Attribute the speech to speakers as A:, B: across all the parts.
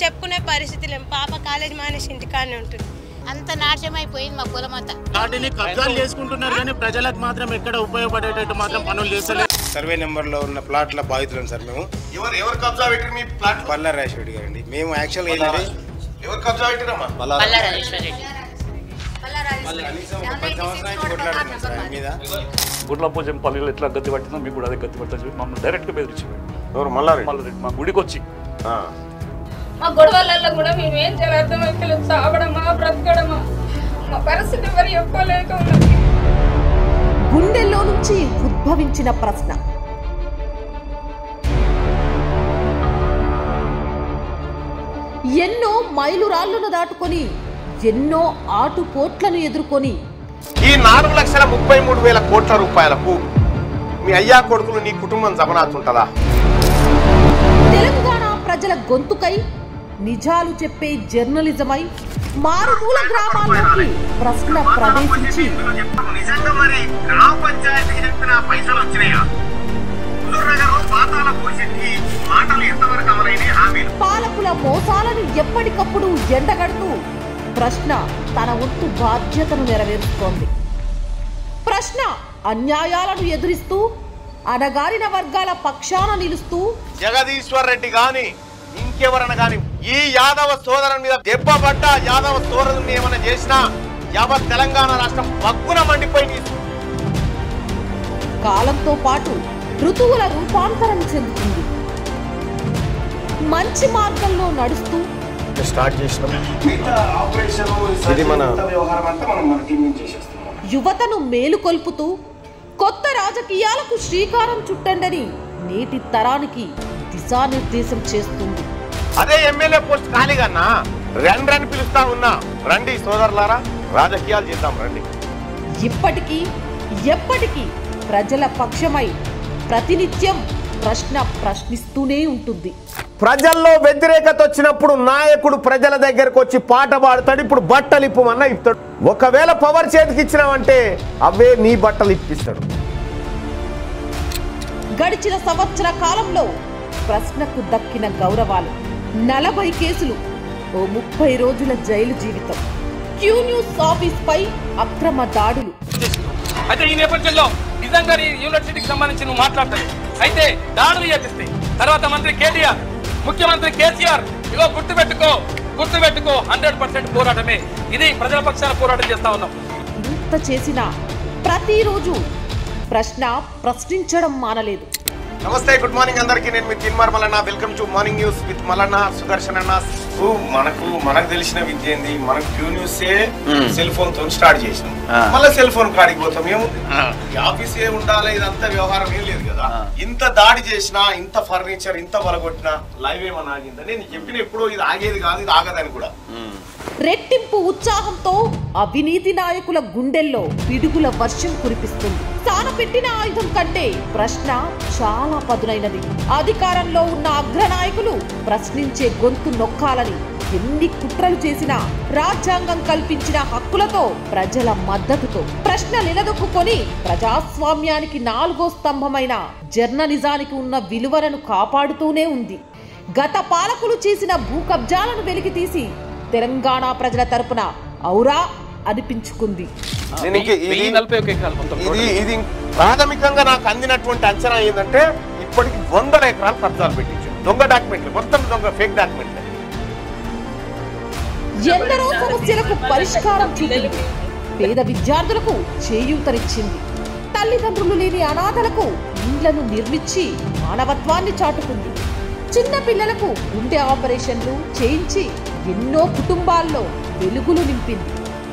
A: చెప్పుకునే పరిస్థితి లేము పాప కాలేజ్ మానేసి ఇంటికాడనే ఉంటుంది
B: అంత నాశనమైపోయింది మా పొలం అంతా
C: వాటిని కబ్జాలు చేసుకుంటున్నారు కానీ ప్రజలకు మాత్రం ఎక్కడ ఉపయోగపడేటట్టు మాత్రం పనులు చేస్తలేదు
D: సర్వే నెంబర్ లో ఉన్న ప్లాట్ల బాధితులం సార్ మేము
E: ఎవరు ఎవరు కబ్జా పెట్టిరు మీ ప్లాట్
D: పల్లా రాజశేఖర్ గారండి మేము యాక్చువల్ ఏంటంటే
E: ఎవరు కబ్జా పెట్టిరమ్మా
B: పల్లా రాజేశ్వర రెడ్డి
D: కనీసం ఒక పది సంవత్సరాల నుంచి కొట్లాడుతున్నాం సార్ ఆయన మీద
F: గుడ్లపోజం పల్లెలు ఎట్లా గతి పట్టిందో మీకు కూడా అదే గతి పట్టచ్చు మమ్మల్ని డైరెక్ట్గా బెదిరించారు
E: ఎవరు మల్లారెడ్డి
F: మళ్ళీ మా గుడికి వచ్చి
E: ఆ.
G: మా గొడవలలో కూడా మేము ఏం చేయాలి అర్థమైతలేదు చావడమా బ్రతకడమా మా పరిస్థితి ఎవరు చెప్పలేక ఉన్నది
H: గుండెల్లో నుంచి ఉద్భవించిన ప్రశ్న ఎన్నో మైలురాళ్లను దాటుకొని ఎన్నో ఆటుపోట్లను ఎదుర్కొని
E: ఈ నాలుగు లక్షల ముప్పై మూడు వేల కోట్ల రూపాయలకు మీ అయ్యా కొడుకులు నీ కుటుంబం జమనాతుంటదా
H: తెలంగాణ ప్రజల గొంతుకై నిజాలు చెప్పే జర్నలిజమై మారుమూల గ్రామాల్లోకి ప్రశ్న ప్రవేశించి
E: నిజంగా మరి గ్రామ పంచాయతీకి చెప్పిన పైసలు వచ్చినాయా పాతాల పోషెట్టి మాటలు ఎంతవరకు అమలైనాయి హామీలు
H: పాలకుల మోసాలను ఎప్పటికప్పుడు ఎండగడుతూ ప్రశ్న తన వంతు బాధ్యతను నెరవేరుస్తోంది ప్రశ్న అన్యాయాలను ఎదురిస్తూ అణగారిన వర్గాల పక్షాన నిలుస్తూ
E: జగదీశ్వర్ రెడ్డి గాని ఇంకెవరన్నా గాని ఈ యాదవ సోదరుని మీద దెబ్బ పడ్డ యాదవ సోదరుని ఏమైనా చేసినా యావత్ తెలంగాణ రాష్ట్రం పక్కున మండిపోయి నీ
H: కాలంతో పాటు ఋతువుల రూపాంతరం చెందుతుంది మంచి మార్గంలో నడుస్తూ
D: స్టార్ట్ చేసినాం ఇది మన వ్యవహారం అంతా మనం మన టీం నుంచి చేసేస్తున్నాం
H: యువతను మేలుకొల్పుతూ కొత్త రాజకీయాలకు శ్రీకారం చుట్టండని నేటి తరానికి దిశానిర్దేశం చేస్తుంది
E: అదే ఎమ్మెల్యే పోస్ట్ ఖాళీగా రండి రని పిలుస్తా ఉన్నా రండి సోదరులారా రాజకీయాలు చేద్దాం రండి
H: ఇప్పటికీ ఎప్పటికీ ప్రజల పక్షమై ప్రతినిత్యం ప్రశ్న ప్రశ్నిస్తూనే ఉంటుంది
E: ప్రజల్లో వ్యతిరేకత వచ్చినప్పుడు నాయకుడు ప్రజల దగ్గరకు వచ్చి పాట పాడతాడు ఇప్పుడు బట్టలు ఇప్పమన్నా ఇస్తాడు ఒకవేళ పవర్ చేతికి ఇచ్చినావంటే అవే నీ బట్టలు ఇప్పిస్తాడు
H: గడిచిన సంవత్సర కాలంలో ప్రశ్నకు దక్కిన గౌరవాలు నలభై కేసులు ఓ ముప్పై రోజుల జైలు జీవితం క్యూ న్యూస్ ఆఫీస్ పై అక్రమ దాడులు
I: అయితే ఈ నేపథ్యంలో నిజంగా ఈ యూనివర్సిటీకి సంబంధించి నువ్వు మాట్లాడతావు అయితే దాడులు చేపిస్తాయి తర్వాత మంత్రి కేటీఆర్ ముఖ్యమంత్రి కేసీఆర్ ఇగో గుర్తు పెట్టుకో గుర్తు పెట్టుకో హండ్రెడ్ పర్సెంట్ పోరాటమే ఇది ప్రజల పక్షాన పోరాటం చేస్తా ఉన్నాం
H: ఇంత చేసినా ప్రతిరోజు ప్రశ్న ప్రశ్నించడం మానలేదు
E: నమస్తే గుడ్ మార్నింగ్ అందరికి నేను మీ Teenmaar Mallanna welcome to morning news with Mallanna Sudarshan అన్న సో మనకు మనకు తెలిసిన విద్య ఏంది మనకు క్యూ న్యూస్ సెల్ ఫోన్ తో స్టార్ట్ చేసినాం మళ్ళీ సెల్ ఫోన్ కాడికి పోతాం ఏముంది ఈ ఆఫీస్ ఏ ఉండాలి ఇదంతా వ్యవహారం ఏం లేదు కదా ఇంత దాడి చేసినా ఇంత ఫర్నిచర్ ఇంత వలగొట్టినా లైవ్ ఏమన్నా ఆగిందా నేను చెప్పిన ఎప్పుడో ఇది ఆగేది కాదు ఇది ఆగదని కూడా
H: రెట్టింపు ఉత్సాహంతో అవినీతి నాయకుల గుండెల్లో పిడుగుల వర్షం కురిపిస్తుంది తాను పెట్టిన ఆయుధం కంటే ప్రశ్న చాలా పదునైనది అధికారంలో ఉన్న అగ్రనాయకులు ప్రశ్నించే గొంతు నొక్కాలని ఎన్ని కుట్రలు చేసినా రాజ్యాంగం కల్పించిన హక్కులతో ప్రజల మద్దతుతో ప్రశ్న నిలదొక్కుకొని ప్రజాస్వామ్యానికి నాలుగో స్తంభమైన జర్నలిజానికి ఉన్న విలువలను కాపాడుతూనే ఉంది గత పాలకులు చేసిన భూ కబ్జాలను వెలికితీసి తెలంగాణ ప్రజల తరపున ఔరా అనిపించుకుంది
E: నేను ఇంక ఇది
I: వెయ్యి నలభై ఒక ఎకరాలు మొత్తం
E: ఇది ఇది ప్రాథమికంగా నాకు అందినటువంటి అంచనా ఏంటంటే ఇప్పటికి వందల ఎకరాలు కబ్జాలు పెట్టించారు దొంగ డాక్యుమెంట్లు మొత్తం దొంగ ఫేక్ డాక్యుమెంట్లు
H: ఎందరో సమస్యలకు పరిష్కారం చూపింది పేద విద్యార్థులకు చేయూతనిచ్చింది తల్లిదండ్రులు లేని అనాథలకు ఇండ్లను నిర్మించి మానవత్వాన్ని చాటుకుంది చిన్న పిల్లలకు గుండె ఆపరేషన్లు చేయించి ఎన్నో కుటుంబాల్లో వెలుగులు నింపింది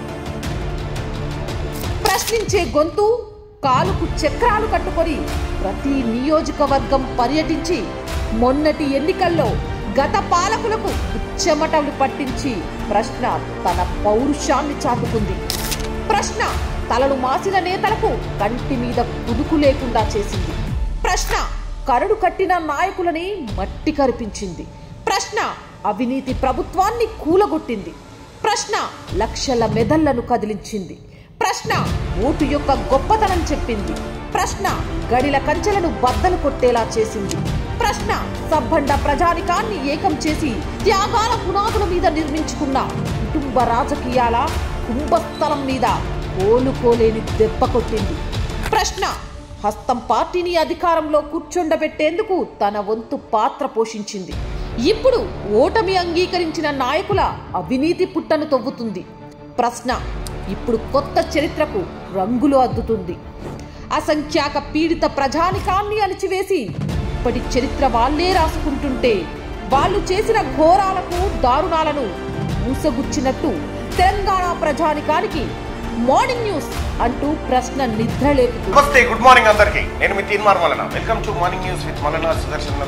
H: ప్రశ్నించే గొంతు కాలుకు చక్రాలు కట్టుకొని ప్రతి నియోజకవర్గం పర్యటించి మొన్నటి ఎన్నికల్లో గత పాలకులకు చెమటలు పట్టించి ప్రశ్న తన పౌరుషాన్ని చాటుకుంది ప్రశ్న తలలు మాసిన నేతలకు కంటి మీద కుదుకు లేకుండా చేసింది ప్రశ్న కరడు కట్టిన నాయకులని మట్టి కరిపించింది ప్రశ్న అవినీతి ప్రభుత్వాన్ని కూలగొట్టింది ప్రశ్న లక్షల మెదళ్లను కదిలించింది ప్రశ్న ఓటు యొక్క గొప్పతనం చెప్పింది ప్రశ్న గడిల కంచెలను బద్దలు కొట్టేలా చేసింది ప్రశ్న ప్రశ్న సబ్బండ ప్రజానికాన్ని ఏకం చేసి త్యాగాల పునాదుల మీద నిర్మించుకున్న కుటుంబ రాజకీయాల కుంభస్థలం మీద కోలుకోలేని దెబ్బ కొట్టింది ప్రశ్న హస్తం పార్టీని అధికారంలో కూర్చొండబెట్టేందుకు తన వంతు పాత్ర పోషించింది ఇప్పుడు ఓటమి అంగీకరించిన నాయకుల అవినీతి పుట్టను తవ్వుతుంది ప్రశ్న ఇప్పుడు కొత్త చరిత్రకు రంగులు అద్దుతుంది అసంఖ్యాక పీడిత ప్రజానికాన్ని అణిచివేసి ఇప్పటి చరిత్ర వాళ్ళే రాసుకుంటుంటే వాళ్ళు చేసిన ఘోరాలకు దారుణాలను మూసగుచ్చినట్టు తెలంగాణ ప్రజానికానికి మార్నింగ్ న్యూస్ అంటూ ప్రశ్న నిద్రలేపుతుంది
E: నమస్తే గుడ్ మార్నింగ్ అందరికి నేను మీ Teenmaar Mallanna welcome to morning news with Mallanna Sudarshan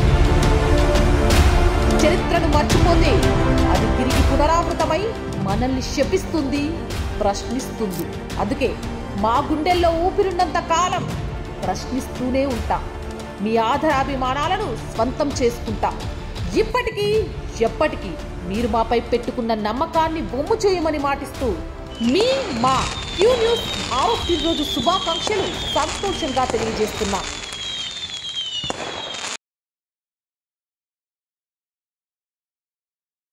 H: చరిత్రను మర్చిపోతే అది తిరిగి పునరావృతమై మనల్ని శపిస్తుంది ప్రశ్నిస్తుంది అందుకే మా గుండెల్లో ఊపిరున్నంత కాలం ప్రశ్నిస్తూనే ఉంటాం మీ ఆధారాభిమానాలను స్వంతం చేసుకుంటా ఇప్పటికీ ఎప్పటికీ మీరు మాపై పెట్టుకున్న నమ్మకాన్ని బొమ్ము చేయమని మాటిస్తూ మీ మా క్యూ న్యూస్ ఆరో రోజు శుభాకాంక్షలు సంతోషంగా తెలియజేస్తున్నాం